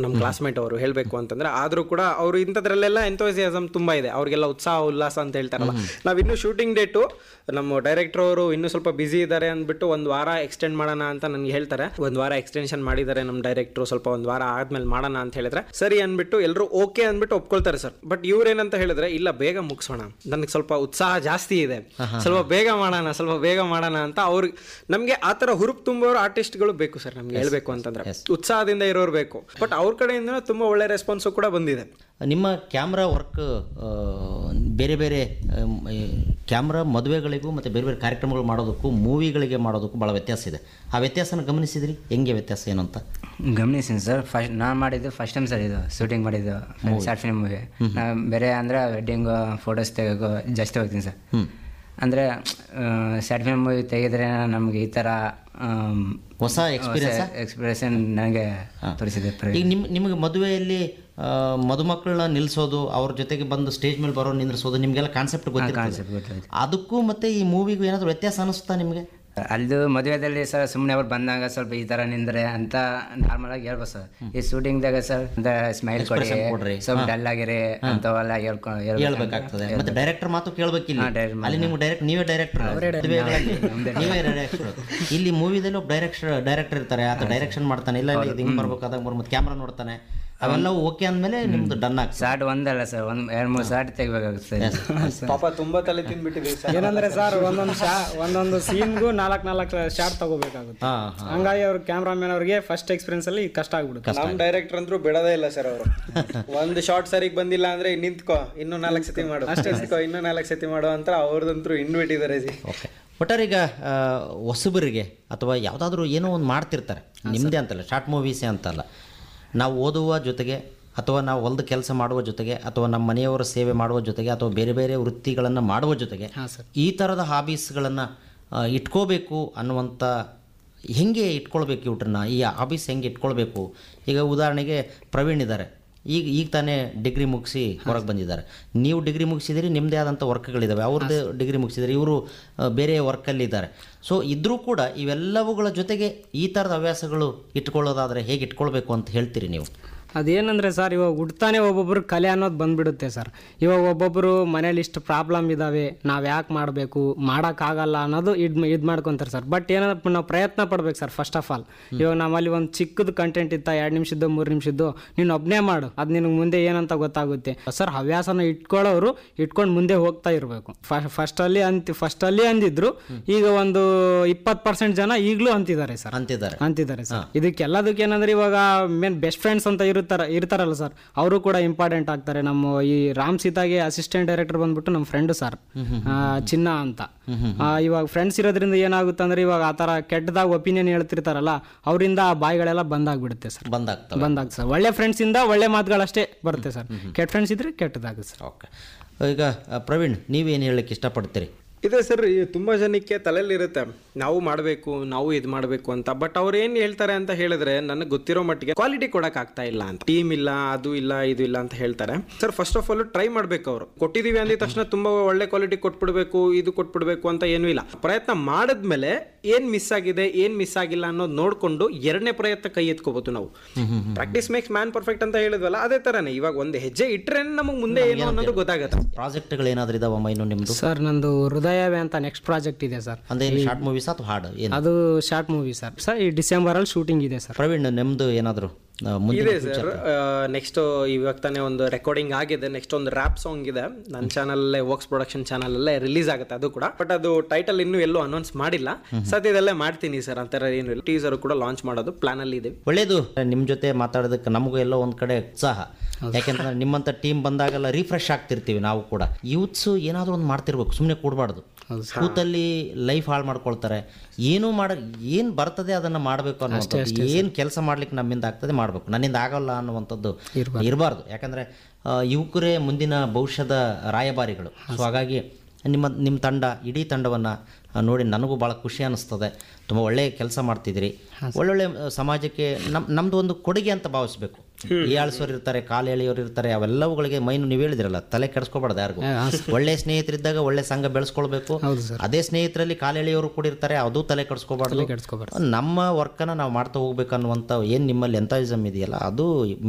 ನಮ್ಮ ಕ್ಲಾಸ್ಮೇಟ್ ಅವರು ಹೇಳಬೇಕು ಅಂತಂದ್ರೆ ಆದರೂ ಕೂಡ ಅವರು ಇಂಥದ್ರಲ್ಲೆಲ್ಲ ಎಂಥೋಸಿಯಾಸಮ್ ತುಂಬಾ ಇದೆ ಅವ್ರಿಗೆಲ್ಲ ಉತ್ಸಾಹ ಉಲ್ಲಾಸ ಅಂತ ಹೇಳ್ತಾರಲ್ಲ ನಾವು ಇನ್ನೂ ಶೂಟಿಂಗ್ ಡೇಟು ನಮ್ಮ ಡೈರೆಕ್ಟರ್ ಅವರು ಇನ್ನೂ ಸ್ವಲ್ಪ ಬಿಸಿ ಇದ್ದಾರೆ ಅಂದ್ಬಿಟ್ಟು ಒಂದು ವಾರ ಎಕ್ಸ್ಟೆಂಡ್ ಮಾಡೋಣ ಅಂತ ನನಗೆ ಹೇಳ್ತಾರೆ ಒಂದು ವಾರ ಎಕ್ಸ್ಟೆನ್ಷನ್ ಮಾಡಿದ್ದಾರೆ ನಮ್ಮ ಡೈರೆಕ್ಟ್ರು ಸ್ವಲ್ಪ ಒಂದು ವಾರ ಆದ್ಮೇಲೆ ಮಾಡೋಣ ಅಂತ ಹೇಳಿದ್ರೆ ಸರಿ ಅಂದ್ಬಿಟ್ಟು ಎಲ್ಲರೂ ಓಕೆ ಅಂದ್ಬಿಟ್ಟು ಒಪ್ಕೊಳ್ತಾರೆ ಸರ್ ಬಟ್ ಇವ್ರೇನಂತ ಹೇಳಿದ್ರೆ ಇಲ್ಲ ಬೇಗ ಮುಗಿಸೋಣ ನನಗೆ ಸ್ವಲ್ಪ ಉತ್ಸಾಹ ಜಾಸ್ತಿ ಇದೆ ಸ್ವಲ್ಪ ಬೇಗ ಮಾಡೋಣ ಸ್ವಲ್ಪ ಬೇಗ ಮಾಡೋಣ ಅಂತ ಅವ್ರಿಗೆ ನಮಗೆ ಆ ಥರ ಹುರುಪು ತುಂಬೋರು ಆರ್ಟಿಸ್ಟ್ಗಳು ಬೇಕು ಸರ್ ನಮ್ಗೆ ಹೇಳ್ಬೇಕು ಅಂತಂದ್ರೆ ಉತ್ಸಾಹದಿಂದ ಇರೋರು ಬೇಕು ಬಟ್ ಅವ್ರ ಕಡೆಯಿಂದ ತುಂಬಾ ಒಳ್ಳೆ ರೆಸ್ಪಾನ್ಸು ಕೂಡ ಬಂದಿದೆ ನಿಮ್ಮ ಕ್ಯಾಮ್ರಾ ವರ್ಕ್ ಬೇರೆ ಬೇರೆ ಕ್ಯಾಮ್ರಾ ಮದುವೆಗಳಿಗೂ ಮತ್ತು ಬೇರೆ ಬೇರೆ ಕಾರ್ಯಕ್ರಮಗಳು ಮಾಡೋದಕ್ಕೂ ಮೂವಿಗಳಿಗೆ ಮಾಡೋದಕ್ಕೂ ಭಾಳ ವ್ಯತ್ಯಾಸ ಇದೆ ಆ ವ್ಯತ್ಯಾಸನ ಗಮನಿಸಿದ್ರಿ ಹೆಂಗೆ ವ್ಯತ್ಯಾಸ ಏನು ಅಂತ ಗಮನಿಸ್ತೀನಿ ಸರ್ ಫಸ್ಟ್ ನಾನು ಮಾಡಿದ್ದು ಫಸ್ಟ್ ಟೈಮ್ ಸರ್ ಇದು ಶೂಟಿಂಗ್ ಮಾಡಿದ್ದು ಶಾರ್ಟ್ ಫಿಲ್ಮ್ ಮೂವಿ ನಾನು ಬೇರೆ ಅಂದರೆ ವೆಡ್ಡಿಂಗ್ ಫೋಟೋಸ್ ತೆಗೋ ಜಾಸ್ತಿ ಹೋಗ್ತೀನಿ ಸರ್ ಅಂದರೆ ಶಾರ್ಟ್ ಫಿಲ್ಮ್ ಮೂವಿ ತೆಗೆದ್ರೆ ನಮಗೆ ಈ ಥರ ಹೊಸ experience ಆ? ಎಕ್ಸ್ಪೀರಿಯನ್ಸ್ ನನಗೆ ತೋರಿಸಿದೆ ಈಗ ನಿಮ್ಮ ನಿಮಗೆ ಮದುವೆಯಲ್ಲಿ ಆ, ಮದುಮಕ್ಕಳನ್ನ ನಿಲ್ಲಿಸೋದು ಅವ್ರ ಜೊತೆಗೆ ಬಂದು ಸ್ಟೇಜ್ ಮೇಲೆ ಬರೋ ನಿಂದ್ರಿಸೋದು ನಿಮಗೆಲ್ಲ ಕಾನ್ಸೆಪ್ಟ್ ಗೊತ್ತಿರ್ತದೆ ಕಾನ್ಸೆಪ್ಟ್ ಗೊತ್ತಾಯ್ತು ಅದಕ್ಕೂ ಮತ್ತೆ ಈ ಮೂವಿಗೂ ಏನಾದರೂ ವ್ಯತ್ಯಾಸ ಅನಿಸ್ತಾ ನಿಮಗೆ ಅಲ್ಲೂ ಮದುವೆದಲ್ಲಿ ಸರ್ ಸುಮ್ಮನೆ ಅವ್ರು ಬಂದಾಗ ಸ್ವಲ್ಪ ಈ ಥರ ನಿಂದ್ರೆ ಅಂತ ನಾರ್ಮಲ್ ಆಗಿ ಹೇಳ್ಬೋದು ಸರ್ ಈ ಶೂಟಿಂಗ್ದಾಗ ಸರ್ ಸ್ಮೈಲ್ ಕೊಡಿ Expression ಕೊಡ್ರಿ. ಸ್ವಲ್ಪ ಡಲ್ ಆಗಿರಿ ಅಂತವೆಲ್ಲ ಹೇಳ್ಕೊ ಹೇಳ್ಬೇಕು. ಹೇಳ್ಬೇಕಾಗ್ತದೆ ಮತ್ತೆ ಡೈರೆಕ್ಟರ್ ಮಾತು ಕೇಳ್ಬೇಕಿಲ್ಲ ಹಾ, direct ಅಲ್ಲಿ ನೀವು ಡೈರೆಕ್ಟ್ ನೀವೇ ಡೈರೆಕ್ಟರ್ ನೀವೇ ಡೈರೆಕ್ಟರ್ ಇಲ್ಲಿ ಮೂವಿದಲ್ಲಿ ಒಬ್ಬ ಡೈರೆಕ್ಟರ್ ಡೈರೆಕ್ಟರ್ ಇರ್ತಾರೆ ಆತ ಡೈರೆಕ್ಷನ್ ಮಾಡ್ತಾನೆ ಇಲ್ಲ ಇಲ್ಲ ಇದು ಹಿಂಗೆ ಬರ್ಬೇಕಾದಾಗ ಬರ್ ಮತ್ತೆ ಕ್ಯಾಮ್ರಾ ನೋಡ್ತಾನೆ ಅವೆಲ್ಲವೂ ಓಕೆ ಅಂದಮೇಲೆ ನಿಮ್ದು ಡನ್ ಆಗ್ತದೆ ಶಾರ್ಟ್ ಒಂದಲ್ಲ ಸರ್ ಒಂದ್ ಎರಡ್ ಮೂರು ಶಾರ್ಟ್ ತೆಗಿಬೇಕಾಗುತ್ತೆ ಸರ್ ಪಾಪ ತುಂಬಾ ತಲೆ ತಿಂದ್ಬಿಟ್ಟಿದೆ ಸರ್ ಏನಂದ್ರೆ ಸರ್ ಒಂದೊಂದು ಶಾ ಒಂದೊಂದು ಸೀನ್ಗೂ ನಾಲ್ಕು ನಾಲ್ಕು ಶಾರ್ಟ್ ತಗೋಬೇಕಾಗುತ್ತೆ ಹಾಂ ಹಾಂ ಹಂಗಾಗಿ ಅವ್ರ ಕ್ಯಾಮ್ರಾಮನ್ ಅವ್ರಿಗೆ ಫಸ್ಟ್ ಎಕ್ಸ್ಪೀರಿಯನ್ಸ್ ಅಲ್ಲಿ ಕಷ್ಟ ಆಗ್ಬಿಡುತ್ತೆ ನಮ್ ಡೈರೆಕ್ಟರ್ ಅಂದ್ರೂ ಬಿಡೋದೇ ಇಲ್ಲ ಸರ್ ಅವರು ಒಂದು ಶಾರ್ಟ್ ಸರಿಗೆ ಬಂದಿಲ್ಲ ಅಂದ್ರೆ ನಿಂತ್ಕೋ ಇನ್ನೂ ನಾಲ್ಕು ಸತಿ ಮಾಡು ಅಷ್ಟೇ ನಿಂತ್ಕೋ ಇನ್ನೂ ನಾಲ್ಕು ಸತಿ ಮಾಡು ಅಂತ ಅವ್ರದಂತೂ ಇನ್ಬಿಟ್ಟಿದ್ದಾರೆ ಜಿ ಓಕೆ ಒಟ್ಟಾರೆ ಈಗ ಆ, ಹೊಸಬರಿಗೆ ಅಥವಾ ಯಾವುದಾದ್ರೂ ಏನೋ ಒಂದು ಮಾಡ್ತಿರ್ತಾರೆ ನಿಮ್ಮದೇ ಅಂತಲ್ಲ ಶಾರ್ಟ್ ಮೂವೀಸೇ ಅಂತಲ್ಲ ನಾವು ಓದುವ ಜೊತೆಗೆ ಅಥವಾ ನಾವು ಹೊಲ್ದ ಕೆಲಸ ಮಾಡುವ ಜೊತೆಗೆ ಅಥವಾ ನಮ್ಮ ಮನೆಯವರ ಸೇವೆ ಮಾಡುವ ಜೊತೆಗೆ ಅಥವಾ ಬೇರೆ ಬೇರೆ ವೃತ್ತಿಗಳನ್ನು ಮಾಡುವ ಜೊತೆಗೆ ಈ ಥರದ ಹಾಬೀಸ್ಗಳನ್ನು ಇಟ್ಕೋಬೇಕು ಅನ್ನುವಂಥ ಹೆಂಗೆ ಇಟ್ಕೊಳ್ಬೇಕು ಇವ್ರನ್ನ ಈ ಹಾಬೀಸ್ ಹೆಂಗೆ ಇಟ್ಕೊಳ್ಬೇಕು ಈಗ ಉದಾಹರಣೆಗೆ ಪ್ರವೀಣ್ ಇದ್ದಾರೆ ಈಗ ಈಗ ತಾನೇ ಡಿಗ್ರಿ ಮುಗಿಸಿ ಹೊರಗೆ ಬಂದಿದ್ದಾರೆ ನೀವು ಡಿಗ್ರಿ ಮುಗಿಸಿದಿರಿ ನಿಮ್ಮದೇ ಆದಂಥ ವರ್ಕ್ಗಳಿದ್ದಾವೆ ಅವ್ರದ್ದು ಡಿಗ್ರಿ ಮುಗಿಸಿದ್ದಾರೆ ಇವರು ಬೇರೆ ವರ್ಕಲ್ಲಿ ಇದ್ದಾರೆ ಸೊ ಇದ್ದರೂ ಕೂಡ ಇವೆಲ್ಲವುಗಳ ಜೊತೆಗೆ ಈ ಥರದ ಹವ್ಯಾಸಗಳು ಇಟ್ಕೊಳ್ಳೋದಾದರೆ ಹೇಗೆ ಇಟ್ಕೊಳ್ಬೇಕು ಅಂತ ಹೇಳ್ತೀರಿ ನೀವು ಅದೇನಂದ್ರೆ ಸರ್ ಇವಾಗ ಹುಡ್ತಾನೆ ಒಬ್ಬೊಬ್ರು ಕಲೆ ಅನ್ನೋದು ಬಂದ್ಬಿಡುತ್ತೆ ಸರ್ ಇವಾಗ ಒಬ್ಬೊಬ್ಬರು ಮನೇಲಿ ಇಷ್ಟು ಪ್ರಾಬ್ಲಮ್ ಇದಾವೆ ನಾವು ಯಾಕೆ ಮಾಡಬೇಕು ಮಾಡೋಕ್ಕಾಗಲ್ಲ ಅನ್ನೋದು ಇದು ಇದು ಮಾಡ್ಕೊತಾರೆ ಸರ್ ಬಟ್ ಏನಪ್ಪ ನಾವು ಪ್ರಯತ್ನ ಪಡ್ಬೇಕು ಸರ್ ಫಸ್ಟ್ ಆಫ್ ಆಲ್ ಇವಾಗ ನಮ್ಮಲ್ಲಿ ಒಂದು ಚಿಕ್ಕದು ಕಂಟೆಂಟ್ ಇತ್ತ ಎರಡು ನಿಮಿಷದ್ದು ಮೂರು ನಿಮಿಷದ್ದು ನೀನು ಒಬ್ಬನೇ ಮಾಡು ಅದು ನಿನಗೆ ಮುಂದೆ ಏನಂತ ಗೊತ್ತಾಗುತ್ತೆ ಸರ್ ಹವ್ಯಾಸನ ಇಟ್ಕೊಳ್ಳೋರು ಇಟ್ಕೊಂಡು ಮುಂದೆ ಹೋಗ್ತಾ ಇರಬೇಕು ಫಸ್ಟಲ್ಲಿ ಅಂತಿ ಫಸ್ಟಲ್ಲಿ ಅಂದಿದ್ರು ಈಗ ಒಂದು ಇಪ್ಪತ್ತು ಪರ್ಸೆಂಟ್ ಜನ ಈಗಲೂ ಅಂತಿದ್ದಾರೆ ಸರ್ ಅಂತಿದ್ದಾರೆ ಅಂತಿದ್ದಾರೆ ಸರ್ ಇದಕ್ಕೆಲ್ಲದಕ್ಕೆ ಏನಂದ್ರೆ ಇವಾಗ ಮೇನ್ ಬೆಸ್ಟ್ ಫ್ರೆಂಡ್ಸ್ ಅಂತ ಇರುತ್ತಾರ ಇರ್ತಾರಲ್ಲ ಸರ್ ಅವರು ಕೂಡ ಇಂಪಾರ್ಟೆಂಟ್ ಆಗ್ತಾರೆ ನಮ್ಮ ಈ ರಾಮ್ ಸೀತಾಗೆ ಅಸಿಸ್ಟೆಂಟ್ ಡೈರೆಕ್ಟರ್ ಬಂದ್ಬಿಟ್ಟು ನಮ್ಮ ಫ್ರೆಂಡ್ ಸರ್ ಆ, ಚಿನ್ನ ಅಂತ ಆ, ಇವಾಗ ಫ್ರೆಂಡ್ಸ್ ಇರೋದ್ರಿಂದ ಏನಾಗುತ್ತೆ ಅಂದ್ರೆ ಇವಾಗ ಆ ತರ ಕೆಟ್ಟದಾಗ ಒಪಿನಿಯನ್ ಹೇಳ್ತಿರ್ತಾರಲ್ಲ ಅವರಿಂದ ಆ ಬಾಯಿಗಳೆಲ್ಲ ಬಂದಾಗ್ಬಿಡುತ್ತೆ ಸರ್ ಬಂದಾಗ್ತವೆ ಬಂದಾಗ ಸರ್ ಒಳ್ಳೆ ಫ್ರೆಂಡ್ಸ್ ಇಂದ ಒಳ್ಳೆ ಮಾತುಗಳಷ್ಟೇ ಬರುತ್ತೆ ಸರ್ ಕೆಟ್ಟ ಫ್ರೆಂಡ್ಸ್ ಇದ್ರೆ ಕೆಟ್ಟದಾಗುತ್ತೆ ಸರ್ ಓಕೆ ಈಗ ಆ, ಪ್ರವೀಣ್ ನೀವೇನು ಹೇಳಲಿಕ್ಕೆ ಇಷ್ಟಪಡ್ತೀರಿ ಇದೆ ಸರ್ ಈ ತುಂಬಾ ಜನಕ್ಕೆ ತಲೆಯಲ್ಲಿ ಇರುತ್ತೆ ನಾವು ಮಾಡಬೇಕು ನಾವು ಇದು ಮಾಡಬೇಕು ಅಂತ ಬಟ್ ಅವ್ರು ಏನ್ ಹೇಳ್ತಾರೆ ಅಂತ ಹೇಳಿದ್ರೆ ನನಗೆ ಗೊತ್ತಿರೋ ಮಟ್ಟಿಗೆ ಕ್ವಾಲಿಟಿ ಕೊಡಕ್ ಆಗ್ತಾ ಇಲ್ಲ ಅಂತ ಟೀಮ್ ಇಲ್ಲ ಅದು ಇಲ್ಲ ಇದು ಇಲ್ಲ ಅಂತ ಹೇಳ್ತಾರೆ sir first of all try ಮಾಡ್ಬೇಕು ಅವರು ಕೊಟ್ಟಿದೀವಿ ಅಂದಿದ ತಕ್ಷಣ ತುಂಬಾ ಒಳ್ಳೆ ಕ್ವಾಲಿಟಿ ಕೊಟ್ಬಿಡ್ಬೇಕು ಇದು ಕೊಟ್ಬಿಡ್ಬೇಕು ಅಂತ ಏನೂ ಇಲ್ಲ ಪ್ರಯತ್ನ ಮಾಡಿದ್ಮೇಲೆ ಏನ್ ಮಿಸ್ ಆಗಿದೆ ಏನ್ ಮಿಸ್ ಆಗಿಲ್ಲ ಅನ್ನೋದು ನೋಡ್ಕೊಂಡು ಎರಡನೇ ಪ್ರಯತ್ನ ಕೈ ಎತ್ಕೋಬಹುದು ನಾವು ಪ್ರಾಕ್ಟೀಸ್ ಮೇಕ್ಸ್ ಮ್ಯಾನ್ ಪರ್ಫೆಕ್ಟ್ ಅಂತ ಹೇಳಿದ್ವಲ್ಲ ಅದೇ ತರನೇ ಇವಾಗ ಒಂದು ಹೆಜ್ಜೆ ಇಟ್ರೆ ನಮಗೆ ಮುಂದೆ ಏನು ಅನ್ನೋದು ಗೊತ್ತಾಗತ್ತೆ ಪ್ರಾಜೆಕ್ಟ್ಗಳು ಏನಾದರೂ ಇದಾವಮ್ಮ ಇನ್ನು ನಿಮ್ಮದು ಸರ್ ನಂದು ಹೃದಯವೇ ಅಂತ ನೆಕ್ಸ್ಟ್ ಪ್ರಾಜೆಕ್ಟ್ ಇದೆ ಸರ್ ಅಂದರೆ ಶಾರ್ಟ್ ಮೂವೀಸ್ ಅಥವಾ ಹಾಡು ಏನು ಅದು ಶಾರ್ಟ್ ಮೂವಿ ಸರ್ ಸರ್ ಈ ಡಿಸೆಂಬರ್ ಅಲ್ಲಿ ಶೂಟಿಂಗ್ ಇದೆ ಸರ್ ಪ್ರವೀಣ್ ನಿಮ್ಮದು ಏನಾದರೂ ಮುಂದೆ ಇದೆ ಸರ್ ನೆಕ್ಸ್ಟ್ ಇವಾಗ ತಾನೇ ಒಂದು ರೆಕಾರ್ಡಿಂಗ್ ಆಗಿದೆ ನೆಕ್ಸ್ಟ್ ಒಂದು ರ್ಯಾಪ್ ಸಾಂಗ್ ಇದೆ ನನ್ನ ಚಾನಲ್ ವರ್ಕ್ಸ್ ಪ್ರೊಡಕ್ಷನ್ ಚಾನಲ್ ಅಲ್ಲೇ ರಿಲೀಸ್ ಆಗುತ್ತೆ ಅದು ಕೂಡ ಬಟ್ ಅದು ಟೈಟಲ್ ಇನ್ನೂ ಎಲ್ಲೂ ಅನೌನ್ಸ್ ಮಾಡಿಲ್ಲ ಸದ್ಯದಲ್ಲೇ ಮಾಡ್ತೀನಿ ಸರ್ ಅಂತರ ಏನು ಇಲ್ಲ ಟೀಸರ್ ಕೂಡ ಲಾಂಚ್ ಮಾಡೋದು ಪ್ಲಾನ್ ಅಲ್ಲಿ ಇದೆ ಒಳ್ಳೇದು ನಿಮ್ಮ ಜೊತೆ ಮಾತಾಡೋದಕ್ಕೆ ನಮಗೂ ಎಲ್ಲೋ ಒಂದು ಕಡೆ ಉತ್ಸಾಹ ಯಾಕೆಂತಂದ್ರೆ ನಿಮ್ಮಂಥ ಟೀಮ್ ಬಂದಾಗೆಲ್ಲ ರಿಫ್ರೆಶ್ ಆಗ್ತಿರ್ತೀವಿ ನಾವು ಕೂಡ ಯೂತ್ಸು ಏನಾದರೂ ಒಂದು ಮಾಡ್ತಿರ್ಬೇಕು ಸುಮ್ಮನೆ ಕೂಡಬಾರ್ದು ಕೂತಲ್ಲಿ ಲೈಫ್ ಹಾಳು ಮಾಡ್ಕೊಳ್ತಾರೆ ಏನೂ ಮಾಡ ಏನು ಬರ್ತದೆ ಅದನ್ನು ಮಾಡಬೇಕು ಅನ್ನೋಂಥದ್ದು ಏನು ಕೆಲಸ ಮಾಡ್ಲಿಕ್ಕೆ ನಮ್ಮಿಂದ ಆಗ್ತದೆ ಮಾಡಬೇಕು ನನ್ನಿಂದ ಆಗಲ್ಲ ಅನ್ನುವಂಥದ್ದು ಇರಬಾರ್ದು ಯಾಕಂದರೆ ಯುವಕರೇ ಮುಂದಿನ ಭವಿಷ್ಯದ ರಾಯಭಾರಿಗಳು ಸೊ ಹಾಗಾಗಿ ನಿಮ್ಮ ನಿಮ್ಮ ತಂಡ ಇಡೀ ತಂಡವನ್ನು ನೋಡಿ ನನಗೂ ಭಾಳ ಖುಷಿ ಅನ್ನಿಸ್ತದೆ ತುಂಬ ಒಳ್ಳೆಯ ಕೆಲಸ ಮಾಡ್ತಿದ್ದೀರಿ ಒಳ್ಳೊಳ್ಳೆ ಆ, ಸಮಾಜಕ್ಕೆ ನಮ್ಮ ನಮ್ಮದು ಒಂದು ಕೊಡುಗೆ ಅಂತ ಭಾವಿಸ್ಬೇಕು ಏಳ್ಸೋರು ಇರ್ತಾರೆ ಕಾಲು ಎಳೆಯೋರು ಇರ್ತಾರೆ ಅವೆಲ್ಲವುಗಳಿಗೆ ಮೈನು ನೀವು ಹೇಳಿದಿರಲ್ಲ ತಲೆ ಕೆಡಿಸ್ಕೋಬಾರ್ದು ಯಾರಿಗೂ ಒಳ್ಳೆ ಸ್ನೇಹಿತರಿದ್ದಾಗ ಒಳ್ಳೆ ಸಂಘ ಬೆಳೆಸ್ಕೊಳ್ಬೇಕು ಅದೇ ಸ್ನೇಹಿತರಲ್ಲಿ ಕಾಲು ಎಳೆಯೋರು ಕೂಡ ಇರ್ತಾರೆ ಅದು ತಲೆ ಕೆಡಿಸ್ಕೋಬಾರ್ದು ಕೆಡಿಸ್ಕೋಬಾರ್ದು ನಮ್ಮ ವರ್ಕನ್ನು ನಾವು ಮಾಡ್ತಾ ಹೋಗ್ಬೇಕು ಅನ್ನುವಂಥ ಏನು ನಿಮ್ಮಲ್ಲಿ ಎಂತಾಯಿಸಮ್ ಇದೆಯಲ್ಲ ಅದು